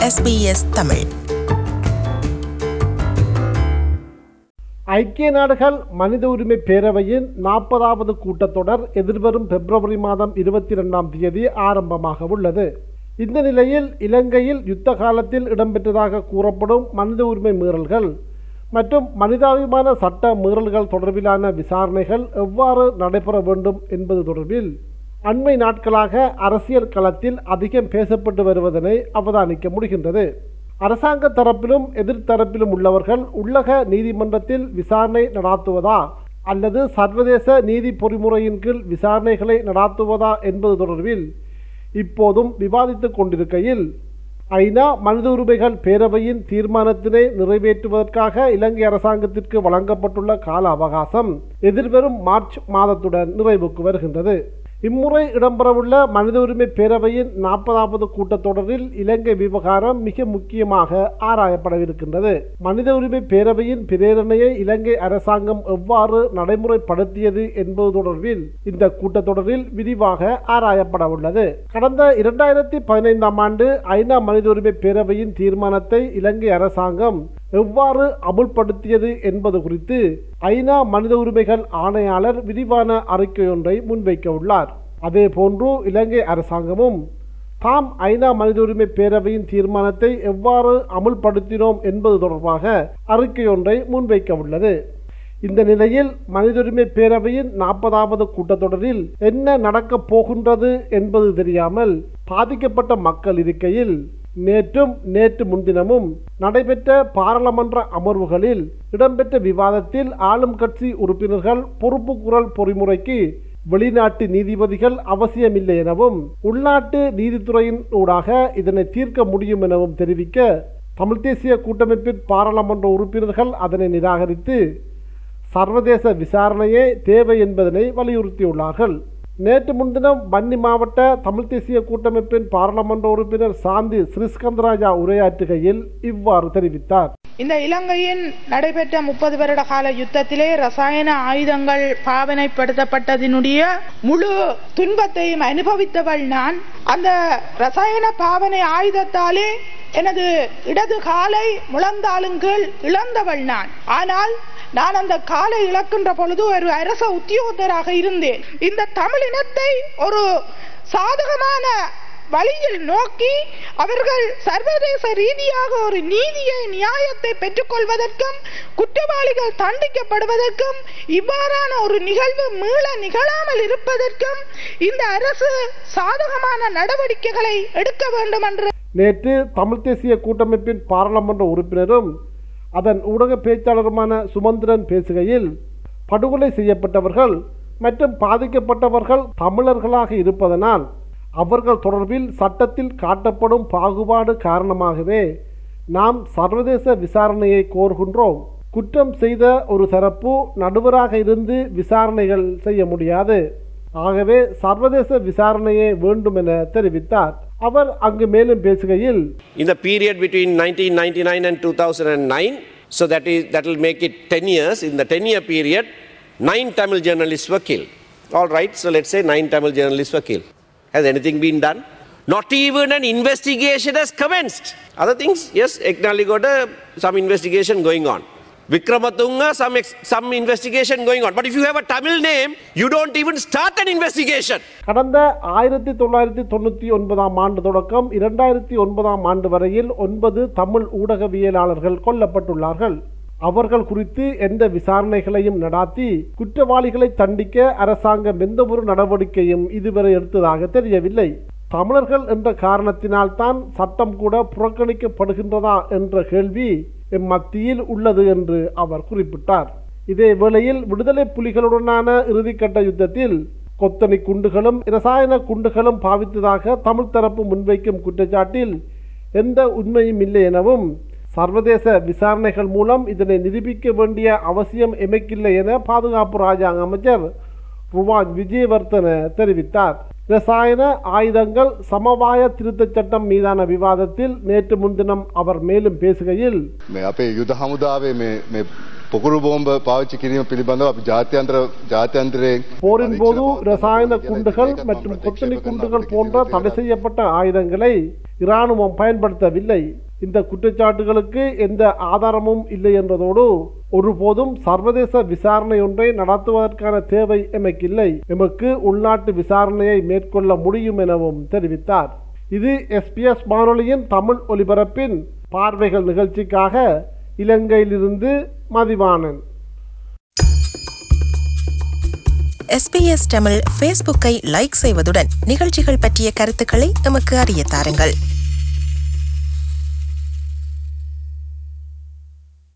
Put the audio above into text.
SBS Tamil ஐக்கிய நாடுகள் மனித உரிமை பேரவையின் நாற்பதாவது கூட்டத்தொடர் எதிர்வரும் பிப்ரவரி மாதம் இருபத்தி இரண்டாம் தேதி ஆரம்பமாக உள்ளது இந்த நிலையில் இலங்கையில் யுத்த காலத்தில் இடம்பெற்றதாக கூறப்படும் மனித உரிமை மீறல்கள் மற்றும் மனிதாபிமான சட்ட மீறல்கள் தொடர்பிலான விசாரணைகள் எவ்வாறு நடைபெற வேண்டும் என்பது தொடர்பில் அண்மை நாட்களாக அரசியல் களத்தில் அதிகம் பேசப்பட்டு வருவதனை அவதானிக்க முடிகின்றது அரசாங்க தரப்பிலும் எதிர்த்தரப்பிலும் உள்ளவர்கள் உள்ளக நீதிமன்றத்தில் விசாரணை நடாத்துவதா அல்லது சர்வதேச நீதி பொறிமுறையின் கீழ் விசாரணைகளை நடாத்துவதா என்பது தொடர்பில் இப்போதும் விவாதித்துக் கொண்டிருக்கையில் ஐநா மனித உரிமைகள் பேரவையின் தீர்மானத்தினை நிறைவேற்றுவதற்காக இலங்கை அரசாங்கத்திற்கு வழங்கப்பட்டுள்ள கால அவகாசம் எதிர்வரும் மார்ச் மாதத்துடன் நிறைவுக்கு வருகின்றது இம்முறை இடம்பெறவுள்ள மனித உரிமை பேரவையின் நாற்பதாவது கூட்டத்தொடரில் இலங்கை விவகாரம் மிக முக்கியமாக ஆராயப்படவிருக்கின்றது மனித உரிமை பேரவையின் பிரேரணையை இலங்கை அரசாங்கம் எவ்வாறு நடைமுறைப்படுத்தியது என்பது தொடர்பில் இந்த கூட்டத்தொடரில் விரிவாக ஆராயப்பட உள்ளது கடந்த இரண்டாயிரத்தி பதினைந்தாம் ஆண்டு ஐநா மனித உரிமை பேரவையின் தீர்மானத்தை இலங்கை அரசாங்கம் எவ்வாறு அமுல்படுத்தியது என்பது குறித்து ஐநா மனித உரிமைகள் ஆணையாளர் விரிவான அறிக்கை ஒன்றை முன்வைக்க உள்ளார் அதே போன்று இலங்கை அரசாங்கமும் தாம் ஐநா மனித உரிமை பேரவையின் தீர்மானத்தை எவ்வாறு அமுல்படுத்தினோம் என்பது தொடர்பாக அறிக்கை ஒன்றை முன்வைக்க உள்ளது இந்த நிலையில் மனித உரிமை பேரவையின் நாற்பதாவது கூட்டத்தொடரில் என்ன நடக்கப் போகின்றது என்பது தெரியாமல் பாதிக்கப்பட்ட மக்கள் இருக்கையில் நேற்றும் நேற்று முன்தினமும் நடைபெற்ற பாராளுமன்ற அமர்வுகளில் இடம்பெற்ற விவாதத்தில் ஆளும் கட்சி உறுப்பினர்கள் பொறுப்பு குரல் பொறிமுறைக்கு வெளிநாட்டு நீதிபதிகள் அவசியமில்லை எனவும் உள்நாட்டு நீதித்துறையின் ஊடாக இதனை தீர்க்க முடியும் எனவும் தெரிவிக்க தமிழ் தேசிய கூட்டமைப்பின் பாராளுமன்ற உறுப்பினர்கள் அதனை நிராகரித்து சர்வதேச விசாரணையே தேவை என்பதனை வலியுறுத்தியுள்ளார்கள் நேற்று முன்தினம் வன்னி மாவட்ட தமிழ் தேசிய கூட்டமைப்பின் பாராளுமன்ற உறுப்பினர் சாந்தி ஸ்ரீஸ்கந்தராஜா உரையாற்றுகையில் இவ்வாறு தெரிவித்தார் இந்த இலங்கையின் நடைபெற்ற முப்பது வருட கால யுத்தத்திலே ரசாயன ஆயுதங்கள் பாவனைப்படுத்தப்பட்டதினுடைய முழு துன்பத்தையும் அனுபவித்தவள் நான் அந்த ரசாயன பாவனை ஆயுதத்தாலே எனது இடது காலை முழந்தாளுங்கள் இழந்தவள் நான் ஆனால் நான் அந்த காலை இழக்கின்ற பொழுது ஒரு அரச உத்தியோகத்தராக இருந்தேன் இந்த தமிழினத்தை ஒரு சாதகமான வழியில் நோக்கி அவர்கள் சர்வதேச ரீதியாக ஒரு நீதியை நியாயத்தை பெற்றுக்கொள்வதற்கும் குற்றவாளிகள் தண்டிக்கப்படுவதற்கும் இவ்வாறான ஒரு நிகழ்வு மீள நிகழாமல் இருப்பதற்கும் இந்த அரசு சாதகமான நடவடிக்கைகளை எடுக்க வேண்டும் என்று நேற்று தமிழ் தேசிய கூட்டமைப்பின் பாராளுமன்ற உறுப்பினரும் அதன் ஊடக பேச்சாளருமான சுமந்திரன் பேசுகையில் படுகொலை செய்யப்பட்டவர்கள் மற்றும் பாதிக்கப்பட்டவர்கள் தமிழர்களாக இருப்பதனால் அவர்கள் தொடர்பில் சட்டத்தில் காட்டப்படும் பாகுபாடு காரணமாகவே நாம் சர்வதேச விசாரணையை கோருகின்றோம் குற்றம் செய்த ஒரு தரப்பு நடுவராக இருந்து விசாரணைகள் செய்ய முடியாது ஆகவே சர்வதேச விசாரணையே வேண்டும் என தெரிவித்தார் அவர் அங்கு மேலும் பேசுகையில் in the period between 1999 and 2009 so that is that will make it 10 years in the 10 year period nine tamil journalists were killed all right so let's say nine tamil journalists were killed has anything been done not even an investigation has commenced other things yes eknali got a, some investigation going on Vikramatunga, some, ex, some investigation going on. But if you have a Tamil name, you don't even start an investigation. கடந்த ஆயிரத்தி தொள்ளாயிரத்தி தொண்ணூற்றி ஒன்பதாம் ஆண்டு தொடக்கம் இரண்டாயிரத்தி ஒன்பதாம் ஆண்டு வரையில் ஒன்பது தமிழ் ஊடகவியலாளர்கள் கொல்லப்பட்டுள்ளார்கள் அவர்கள் குறித்து எந்த விசாரணைகளையும் நடாத்தி குற்றவாளிகளை தண்டிக்க அரசாங்கம் எந்தவொரு நடவடிக்கையும் இதுவரை எடுத்ததாக தெரியவில்லை தமிழர்கள் என்ற காரணத்தினால்தான் சட்டம் கூட புறக்கணிக்கப்படுகின்றதா என்ற கேள்வி மத்தியில் உள்ளது என்று அவர் குறிப்பிட்டார் இதே வேளையில் விடுதலை புலிகளுடனான இறுதிக்கட்ட யுத்தத்தில் கொத்தனை குண்டுகளும் இரசாயன குண்டுகளும் பாவித்ததாக தமிழ் தரப்பு முன்வைக்கும் குற்றச்சாட்டில் எந்த உண்மையும் இல்லை எனவும் சர்வதேச விசாரணைகள் மூலம் இதனை நிரூபிக்க வேண்டிய அவசியம் எமக்கில்லை என பாதுகாப்பு ராஜாங்க அமைச்சர் ருவான் விஜயவர்தன தெரிவித்தார் ரசாயன ஆயுதங்கள் சமவாய திருத்தச் சட்டம் மீதான விவாதத்தில் நேற்று முன்தினம் அவர் மேலும் பேசுகையில் මේ අපේ යුද හමුදාවේ මේ මේ පොකුරු බෝම්බ පාවිච්චි කිරීම පිළිබඳව අපි ජාත්‍යන්තර ජාත්‍යන්තරයෙන් போரின் போது ரசாயன குண்டுகள் மற்றும் கொத்தனி குண்டுகள் போன்ற தடை செய்யப்பட்ட ஆயுதங்களை இராணுவம் பயன்படுத்தவில்லை இந்த குற்றச்சாட்டுகளுக்கு எந்த ஆதாரமும் இல்லை என்றதோடு ஒருபோதும் சர்வதேச விசாரணை ஒன்றை நடத்துவதற்கான தேவை எமக்கில்லை எமக்கு உள்நாட்டு விசாரணையை மேற்கொள்ள முடியும் எனவும் தெரிவித்தார் இது எஸ்பிஎஸ் வானொலியின் தமிழ் ஒலிபரப்பின் பார்வைகள் நிகழ்ச்சிக்காக இலங்கையிலிருந்து மதிவாணன் எஸ்பிஎஸ் தமிழ் ஃபேஸ்புக்கை லைக் செய்வதுடன் நிகழ்ச்சிகள் பற்றிய கருத்துக்களை எமக்கு அறிய தாருங்கள்